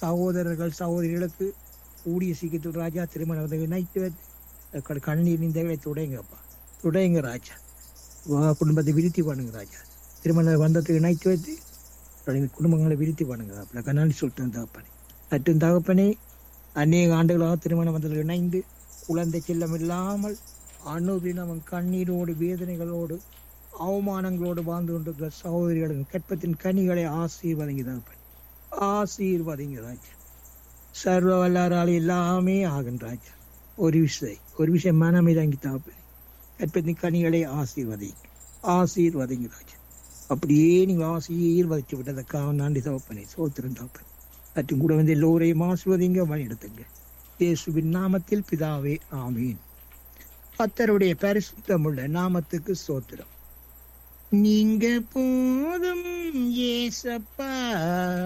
சகோதரர்கள் சகோதரிகளுக்கு கூடிய சீக்கிரத்தில் ராஜா திருமணம் வந்து இணைத்து வைத்து க- கண்ணீர் நிந்தைகளை துடைங்கப்பா துடைங்க ராஜா வா- குடும்பத்தை விருத்தி பண்ணுங்க ராஜா திருமண பந்தத்தை இணைத்து வைத்து அவருடைய குடும்பங்களை விருத்தி பண்ணுங்க அப்படி கண்ணாடி சொல்லிட்டு தகப்பனே மற்றும் தகப்பனே அநேக ஆண்டுகளாக திருமண பந்தத்தில் இணைந்து குழந்தை செல்லம் இல்லாமல் அணுதினம் கண்ணீரோடு வேதனைகளோடு அவமானங்களோடு வாழ்ந்து கொண்டிருக்கிற சகோதரிகளுக்கு கற்பத்தின் கனிகளை ஆசீர்வதிங்க தகப்பனே ஆசீர்வதிங்க ராஜா சர்வ வல்லாரால் எல்லாமே ஆகும் ராஜா ஒரு விஷயம் ஒரு விஷயம் மனமே தங்கி தகப்பனே கற்பத்தின் கனிகளை ஆசீர்வதிங்க ஆசீர்வதிங்க ராஜா அப்படியே நீங்க ஆசீர்வதிச்சு விட்டதற்காக நாண்டி தகப்பனே சோத்திரம் தகப்பனே மற்றும் கூட வந்து எல்லோரையும் ஆசீர்வதிங்க வழி எடுத்துங்க இயேசுவின் நாமத்தில் பிதாவே ஆமீன் கத்தருடைய பரிசுத்தமுள்ள நாமத்துக்கு சோத்திரம் நீங்க போதும் ஏசப்பா